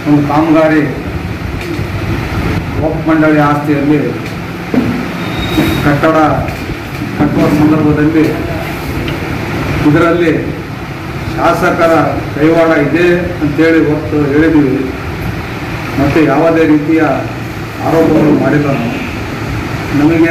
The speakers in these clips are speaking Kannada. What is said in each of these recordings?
ಒಂದು ಕಾಮಗಾರಿ ವಕ್ಫ್ ಮಂಡಳಿ ಆಸ್ತಿಯಲ್ಲಿ ಕಟ್ಟಡ ಕಟ್ಟುವ ಸಂದರ್ಭದಲ್ಲಿ ಇದರಲ್ಲಿ ಶಾಸಕರ ಕೈವಾಡ ಇದೆ ಅಂತೇಳಿ ಹೊತ್ತು ಹೇಳಿದ್ದೀವಿ ಮತ್ತು ಯಾವುದೇ ರೀತಿಯ ಆರೋಪಗಳು ಮಾಡಿಲ್ಲ ನಾವು ನಮಗೆ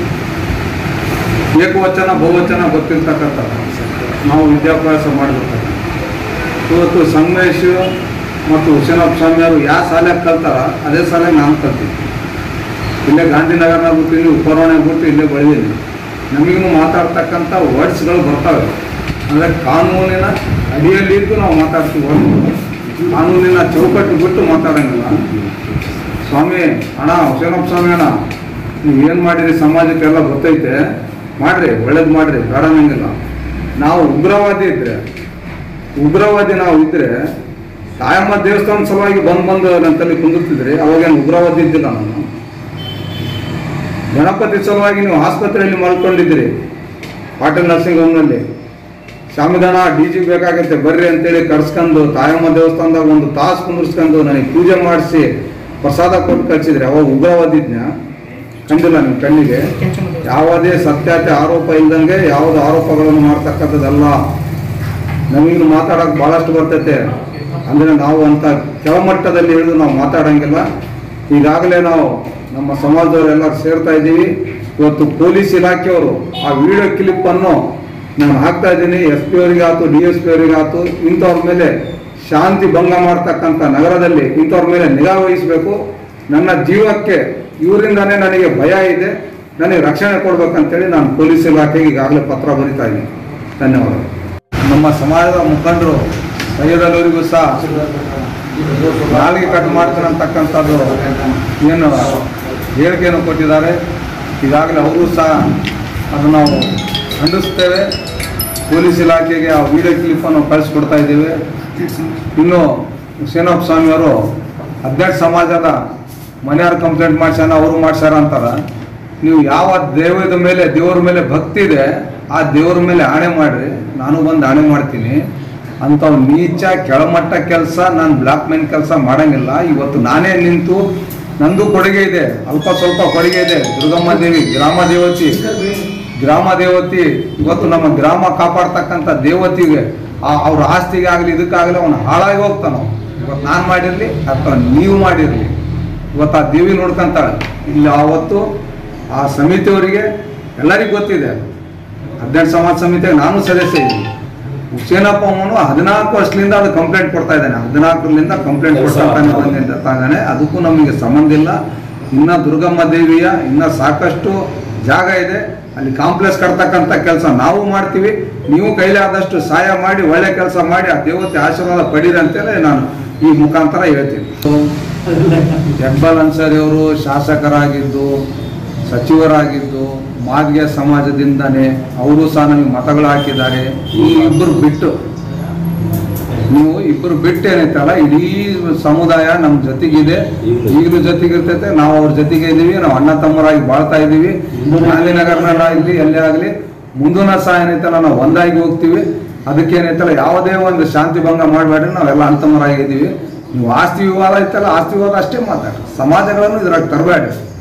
ಏಕವಚನ ಬಹುವಚನ ಗೊತ್ತಿರ್ತಕ್ಕಂಥ ನಾವು ವಿದ್ಯಾಭ್ಯಾಸ ಮಾಡಬೇಕು ಇವತ್ತು ಸಂಗಮೇಶ್ ಮತ್ತು ಹುಸೇನಪ್ಪ ಸ್ವಾಮಿಯವರು ಯಾವ ಶಾಲೆಗೆ ಕಲ್ತಾರ ಅದೇ ಶಾಲೆಗೆ ನಾನು ಕಲ್ತೀನಿ ಇಲ್ಲೇ ಗಾಂಧಿನಗರನಾಗ ಬಿಟ್ಟಿದ್ದೀನಿ ಉಪರವಣೆ ಬಿಟ್ಟು ಇಲ್ಲೇ ಬೆಳೆದೀನಿ ನಮಗೂ ಮಾತಾಡ್ತಕ್ಕಂಥ ವರ್ಡ್ಸ್ಗಳು ಬರ್ತವೆ ಅಂದರೆ ಕಾನೂನಿನ ಅಡಿಯಲ್ಲಿ ಇದ್ದು ನಾವು ಮಾತಾಡ್ತೀವಿ ಹೊರ್ತು ಕಾನೂನಿನ ಚೌಕಟ್ಟು ಬಿಟ್ಟು ಮಾತಾಡಂಗಿಲ್ಲ ಸ್ವಾಮಿ ಅಣ್ಣ ಹುಸೇನಪ್ಪ ಸ್ವಾಮಿ ಅಣ್ಣ ನೀವು ಏನು ಮಾಡಿರಿ ಸಮಾಜಕ್ಕೆಲ್ಲ ಗೊತ್ತೈತೆ ಮಾಡಿರಿ ಒಳ್ಳೇದು ಮಾಡಿರಿ ಬೇಡ ಅನ್ನಂಗಿಲ್ಲ ನಾವು ಉಗ್ರವಾದಿ ಇದ್ದರೆ ಉಗ್ರವಾದಿ ನಾವು ಇದ್ದರೆ ತಾಯಮ್ಮ ದೇವಸ್ಥಾನ ಸಲುವಾಗಿ ಬಂದು ಬಂದು ನನ್ನ ತಲೆ ಕುಂದಿರ್ತಿದ್ರಿ ಅವಾಗೇನು ಉಗ್ರವಾದಿ ಇದ್ದಿಲ್ಲ ನಾನು ಗಣಪತಿ ಸಲುವಾಗಿ ನೀವು ಆಸ್ಪತ್ರೆಯಲ್ಲಿ ಮಲ್ಕೊಂಡಿದ್ದೀರಿ ಪಾಟೀಲ್ ನರ್ಸಿಂಗ್ ಹೋಮ್ನಲ್ಲಿ ಶಾಮಿದಾನ ಡಿ ಜಿ ಬೇಕಾಗತ್ತೆ ಬರ್ರಿ ಅಂತೇಳಿ ಕರ್ಸ್ಕೊಂಡು ತಾಯಮ್ಮ ದೇವಸ್ಥಾನದಾಗ ಒಂದು ತಾಸು ಕುಂದಿರ್ಸ್ಕೊಂಡು ನನಗೆ ಪೂಜೆ ಮಾಡಿಸಿ ಪ್ರಸಾದ ಕೊಟ್ಟು ಕಳಿಸಿದ್ರಿ ಅವಾಗ ಉಗ್ರವಾದಿ ಇದ್ನ ಕಂಡಿಲ್ಲ ನಿಮ್ಮ ಕಣ್ಣಿಗೆ ಯಾವುದೇ ಸತ್ಯತೆ ಆರೋಪ ಇಲ್ದಂಗೆ ಯಾವುದು ಆರೋಪಗಳನ್ನು ಮಾಡ್ತಕ್ಕಂಥದ್ದಲ್ಲ ನಮಗಿನ್ನು ಮಾತಾಡೋಕೆ ಭಾಳಷ್ಟು ಬರ್ತೈತೆ ಅಂದರೆ ನಾವು ಅಂತ ಕೆಳಮಟ್ಟದಲ್ಲಿ ಇಳಿದು ನಾವು ಮಾತಾಡಂಗಿಲ್ಲ ಈಗಾಗಲೇ ನಾವು ನಮ್ಮ ಸಮಾಜದವರೆಲ್ಲ ಸೇರ್ತಾ ಇದ್ದೀವಿ ಇವತ್ತು ಪೊಲೀಸ್ ಇಲಾಖೆಯವರು ಆ ವಿಡಿಯೋ ಕ್ಲಿಪ್ಪನ್ನು ನಾನು ಹಾಕ್ತಾ ಇದ್ದೀನಿ ಎಸ್ ಪಿ ಅವರಿಗೆ ಆಯ್ತು ಡಿ ಎಸ್ ಪಿ ಅವರಿಗೆ ಆಯ್ತು ಇಂಥವ್ರ ಮೇಲೆ ಶಾಂತಿ ಭಂಗ ಮಾಡ್ತಕ್ಕಂಥ ನಗರದಲ್ಲಿ ಇಂಥವ್ರ ಮೇಲೆ ನಿಗಾ ವಹಿಸಬೇಕು ನನ್ನ ಜೀವಕ್ಕೆ ಇವರಿಂದಾನೇ ನನಗೆ ಭಯ ಇದೆ ನನಗೆ ರಕ್ಷಣೆ ಕೊಡ್ಬೇಕಂತೇಳಿ ನಾನು ಪೊಲೀಸ್ ಇಲಾಖೆಗೆ ಈಗಾಗಲೇ ಪತ್ರ ಬರಿತಾ ಇದ್ದೀನಿ ಧನ್ಯವಾದಗಳು ನಮ್ಮ ಸಮಾಜದ ಮುಖಂಡರು ಸೈಯದಲ್ಲವರಿಗೂ ಸಹ ನಾಲಿಗೆ ಕಟ್ ಮಾಡ್ತಾರೆ ಅಂತಕ್ಕಂಥದ್ದು ಏನು ಹೇಳಿಕೆಯನ್ನು ಕೊಟ್ಟಿದ್ದಾರೆ ಈಗಾಗಲೇ ಅವರು ಸಹ ಅದು ನಾವು ಖಂಡಿಸ್ತೇವೆ ಪೊಲೀಸ್ ಇಲಾಖೆಗೆ ಆ ವಿಡಿಯೋ ಕ್ಲಿಪ್ಪನ್ನು ಕಳಿಸ್ಕೊಡ್ತಾ ಇದ್ದೀವಿ ಇನ್ನು ಸೇನಪ್ಪ ಸ್ವಾಮಿಯವರು ಹದಿನೆಂಟು ಸಮಾಜದ ಮನೆಯವ್ರು ಕಂಪ್ಲೇಂಟ್ ಮಾಡ್ಸ್ಯಾನ ಅವರು ಮಾಡ್ಸ್ಯಾರ ಅಂತಾರ ನೀವು ಯಾವ ದೇವದ ಮೇಲೆ ದೇವ್ರ ಮೇಲೆ ಭಕ್ತಿ ಇದೆ ಆ ದೇವ್ರ ಮೇಲೆ ಆಣೆ ಮಾಡ್ರಿ ನಾನು ಬಂದು ಆಣೆ ಮಾಡ್ತೀನಿ ಅಂಥವು ನೀಚ ಕೆಳಮಟ್ಟ ಕೆಲಸ ನಾನು ಬ್ಲಾಕ್ ಮೇನ್ ಕೆಲಸ ಮಾಡಂಗಿಲ್ಲ ಇವತ್ತು ನಾನೇ ನಿಂತು ನಂದು ಕೊಡುಗೆ ಇದೆ ಅಲ್ಪ ಸ್ವಲ್ಪ ಕೊಡುಗೆ ಇದೆ ದುರ್ಗಮ್ಮ ದೇವಿ ಗ್ರಾಮ ದೇವತಿ ಗ್ರಾಮ ದೇವತಿ ಇವತ್ತು ನಮ್ಮ ಗ್ರಾಮ ಕಾಪಾಡ್ತಕ್ಕಂಥ ದೇವತಿಗೆ ಆ ಅವ್ರ ಆಸ್ತಿಗೆ ಆಗಲಿ ಇದಕ್ಕಾಗಲಿ ಅವನು ಹಾಳಾಗಿ ಹೋಗ್ತಾನೋ ಇವತ್ತು ನಾನು ಮಾಡಿರಲಿ ಅಥವಾ ನೀವು ಮಾಡಿರಲಿ ಇವತ್ತು ಆ ದೇವಿ ನೋಡ್ಕೊಂತಾಳೆ ಇಲ್ಲಿ ಆವತ್ತು ಆ ಸಮಿತಿಯವರಿಗೆ ಎಲ್ಲರಿಗೂ ಗೊತ್ತಿದೆ ಹದಿನೆಂಟು ಸಮಾಜ ಸಮಿತಿಯಾಗ ನಾನು ಸದಸ್ಯ ಇದ್ದೀನಿ ಹುಸೇನಪ್ಪ ಅವನು ಹದಿನಾಲ್ಕು ವರ್ಷದಿಂದ ಅದು ಕಂಪ್ಲೇಂಟ್ ಕೊಡ್ತಾ ಇದ್ದಾನೆ ಹದಿನಾಲ್ಕರಿಂದ ಕಂಪ್ಲೇಂಟ್ ಕೊಡ್ತಾನೆ ಬಂದಿದ್ದಾನೆ ಅದಕ್ಕೂ ನಮಗೆ ಸಂಬಂಧ ಇಲ್ಲ ಇನ್ನ ದುರ್ಗಮ್ಮ ದೇವಿಯ ಇನ್ನ ಸಾಕಷ್ಟು ಜಾಗ ಇದೆ ಅಲ್ಲಿ ಕಾಂಪ್ಲೆಕ್ಸ್ ಕಟ್ತಕ್ಕಂಥ ಕೆಲಸ ನಾವು ಮಾಡ್ತೀವಿ ನೀವು ಕೈಲಿ ಆದಷ್ಟು ಸಹಾಯ ಮಾಡಿ ಒಳ್ಳೆ ಕೆಲಸ ಮಾಡಿ ಆ ದೇವತೆ ಆಶೀರ್ವಾದ ಪಡೀರಿ ಅಂತೇಳಿ ನಾನು ಈ ಮುಖಾಂತರ ಹೇಳ್ತೀನಿ ಇಕ್ಬಾಲ್ ಅನ್ಸಾರಿ ಅವರು ಶಾಸಕರಾಗಿದ್ದು ಸಚಿವರಾಗಿದ್ದು ಮಾದಿಗೆ ಸಮಾಜದಿಂದನೇ ಅವರು ಸಹ ನಮಗೆ ಮತಗಳು ಹಾಕಿದ್ದಾರೆ ಈ ಇಬ್ಬರು ಬಿಟ್ಟು ನೀವು ಇಬ್ಬರು ಬಿಟ್ಟು ಏನೈತಲ್ಲ ಇಡೀ ಸಮುದಾಯ ನಮ್ಮ ಜೊತೆಗಿದೆ ಈಗಲೂ ಜೊತೆಗಿರ್ತೈತೆ ನಾವು ಅವ್ರ ಜೊತೆಗೆ ಇದ್ದೀವಿ ನಾವು ಅಣ್ಣ ತಮ್ಮರಾಗಿ ಬಾಳ್ತಾ ಇದ್ದೀವಿ ಗಾಂಧಿನಗರನಾಗಲಿ ಎಲ್ಲೇ ಆಗಲಿ ಮುಂದಿನ ಸಹ ಏನೈತಲ್ಲ ನಾವು ಒಂದಾಗಿ ಹೋಗ್ತೀವಿ ಅದಕ್ಕೇನೈತಲ್ಲ ಯಾವುದೇ ಒಂದು ಶಾಂತಿ ಭಂಗ ಮಾಡಬೇಡ್ರಿ ನಾವೆಲ್ಲ ಅಂತಮರಾಗಿದ್ದೀವಿ ನೀವು ಆಸ್ತಿ ವಿವಾದ ಐತಲ್ಲ ಆಸ್ತಿ ವಿವಾದ ಅಷ್ಟೇ ಮಾತಾಡಿ ಸಮಾಜಗಳನ್ನು ಇದ್ರಾಗ ತರಬೇಡ್ರಿ